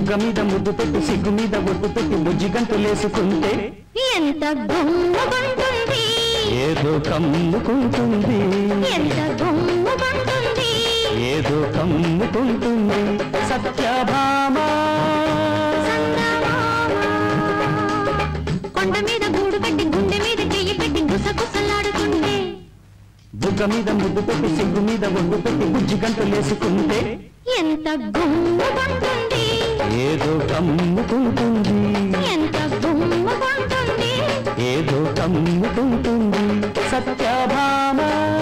బుగ్గ మీద ముద్దు పెట్టి సిగ్గు మీద ఒడ్డు పెట్టి బుజ్జి గంతులేసుకుంటే ఎంత గుమ్ముకుంటుంది ఏదో కమ్ముకుంటుంది ఎంత గుమ్ముకుంటుంది ఏదో కమ్ముకుంటుంది సత్యభామ కొండ మీద గూడు కట్టి గుండె మీద చెయ్యి పెట్టి గుసగుసలాడుతుండే బుగ్గ మీద ముద్దు పెట్టి సిగ్గు మీద ఒడ్డు పెట్టి బుజ్జి గంతులేసుకుంటే ఎంత గుమ్ముకుంటుంది ఏదో కమ్ముకుంటుంది ఎంత గుమ్ముకుంటుంది ఏదో కమ్ముకుంటుంది సత్యభామ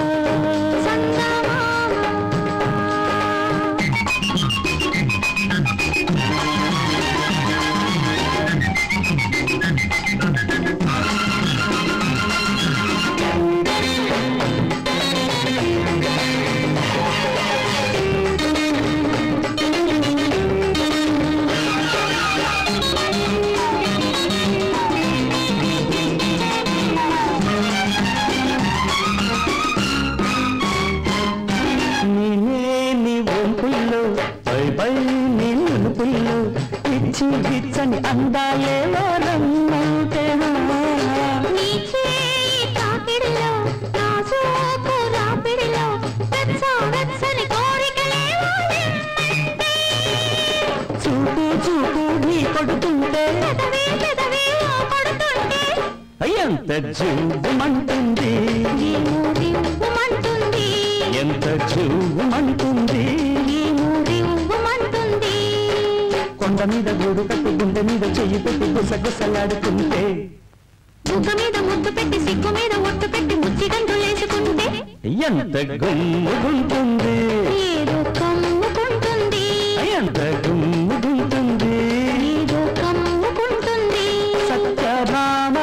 నేనే నీ ఒంపుల్లో పై పై నీ నునుపుల్లో ఇచ్చి ఇచ్చని అందాలేవో రమ్మంటే నీ చేయి తాకిడిలో నా సోకు రాపిడిలో వెచ్చ వెచ్చని కోరికలేవో నిమ్మంటే. చూపు చూపు నీ కొడుతుంటే పెదవి పెదవి ఓ కొడుతుంటే ఎంత జూమంటుంది ఏమో రివ్వుమంటుంది ఎంత జూమంటుంది ఏమో రివ్వుమంటుంది కొండ మీద గూడు కట్టి గుండె మీద చెయ్యి పెట్టి గుసగుసలాడుతుంటే బుగ్గ మీద ముద్దు పెట్టి సిగ్గు మీద ఒట్టు పెట్టి ముచ్చి గంతులేసుకుంటే ఎంత గుమ్ముగుంటుంది ఏదో కమ్ముకుంటుంది ఎంత గుమ్ముగుంటుంది ఏదో కమ్ముకుంటుంది సత్యభామ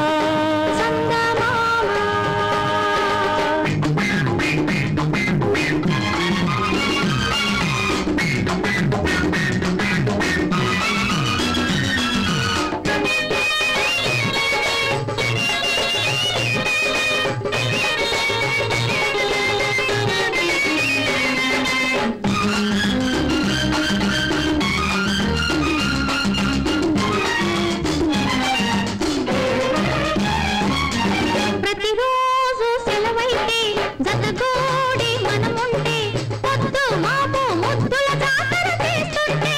ప్రతిరోజు సెలవైతే జతగూడి మనముంటే పొద్దు మాపు ముద్దుల జాతర చేస్తుంటే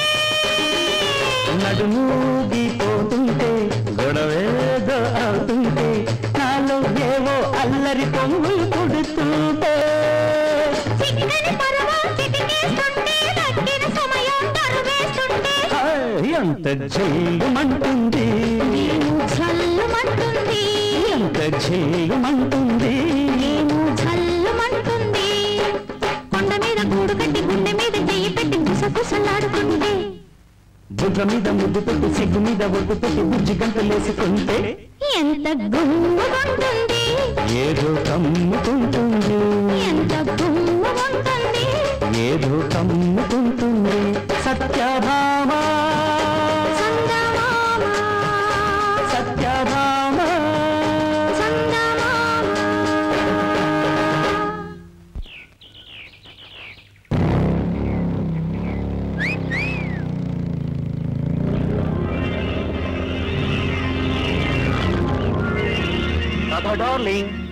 నడుమూగిపోతుంటే గొడవేదో అవుతుంటే నాలో ఏవో అల్లరి పొంగులు పుడుతుంటే చిక్కని పరవా చిటికేస్తుంటే తగ్గిన సమయం తరువేస్తుంటే హాయ్, ఎంత చెల్లుమంటుంది నేను జల్లుమంటుంది ఎంత చెల్లుమంటుంది నేను జల్లుమంటుంది కొండ మీద గూడు కట్టి గుండె మీద చెయ్యి పెట్టి గుసగుసలాడుతుంటే బుగ్గ మీద ముద్దు పెట్టి సిగ్గు మీద ఒడ్డు పెట్టి బుజ్జి గంటలేసుకుంటే ఎంత గుమ్ముకుంటుంది ఏదో కమ్ముకుంటుంది ఎంత గుమ్ముకుంటుంది ఏదో కమ్ముకుంటుంది సత్యభామ సత్యభామ రాధా డార్లింగ్